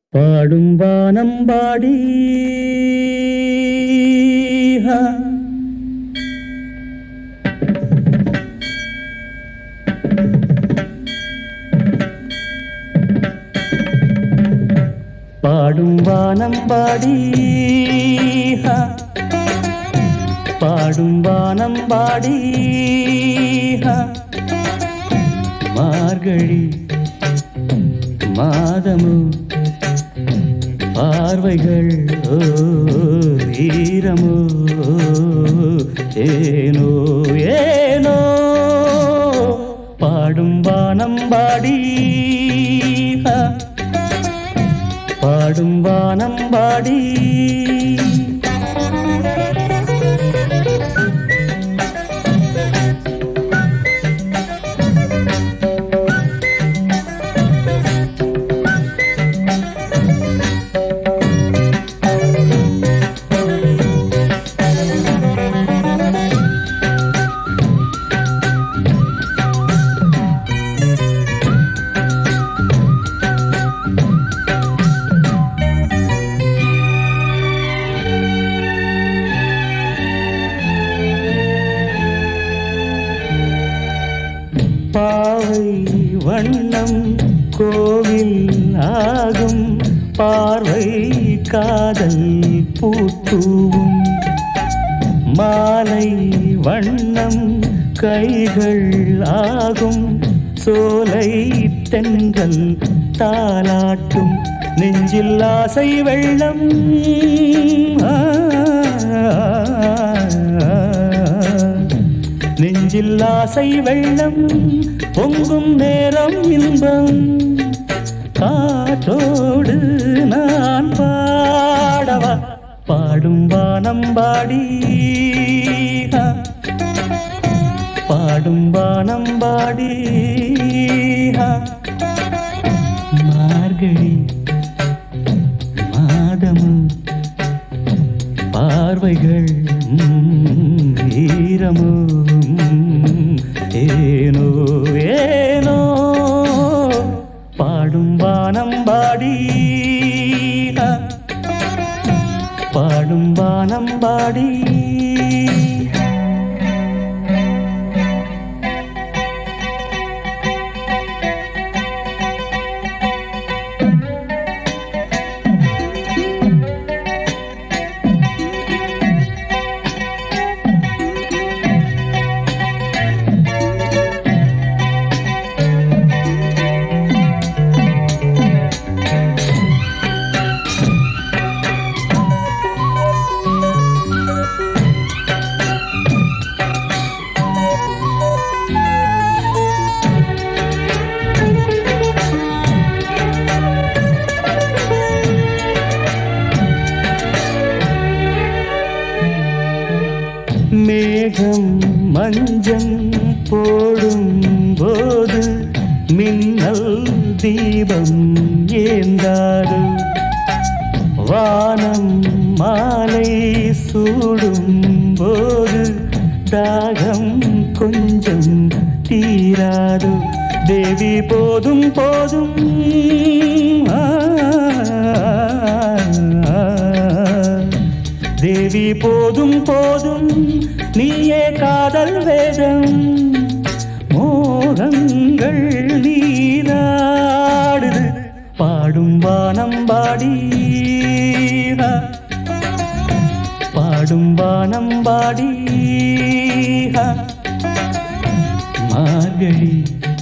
பாடும் வானம்பாடி ஹா. பாடும் வானம்பாடி ஹா. பாடும் வானம்பாடி ஹா. மார்கழி மாதமும் பார்வைகள் ஓ, ஈரமோ ஏனோ ஏனோ பாடும் வானம்பாடி ஹா. பாடும் வானம்பாடி பாவை வண்ணம் கோவில் ஆகும் பார்வை காதல் பூத்தூவும் மாலை வண்ணம் கைகள் ஆகும் சோலை தென்றல் தாலாட்டும் நெஞ்சில் ஆசை வெள்ளம் ஆ, நெஞ்சில் ஆசை வெள்ளம் பொங்கும் நேரம் இன்பம் காற்றோடு நான் பாடவா பாடும் வானம்பாடி ஆ, பாடும் வானம்பாடி ஆ, மார்கழி மாதமும் பார்வைகள் ம், ஈரமும் ஏனோ ஏனோ பாடும் வானம்பாடி ஆ, பாடும் வானம்பாடி மேகம் மஞ்சம் போடும் போது மின்னல் தீபம் ஏந்தாடு வானம் மாலை சூடும் போது தாகம் கொஞ்சம் தீராது தேவி போதும் போதும் ஆ, தேவி போதும் போதும் நீயே காதல் வேதம் மோகங்கள் நீராடுது பாடும் வானம் பாடி பாடும் வானம் பாடி மார்கழி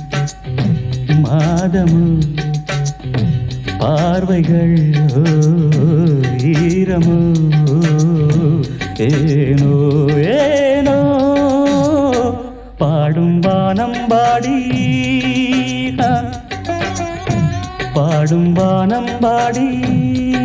மாதமும் பார்வைகள் ஓ, ஈரமோ ஏனோ ஏனோ பாடும் வானம்பாடி ஆ, பாடும் வானம்பாடி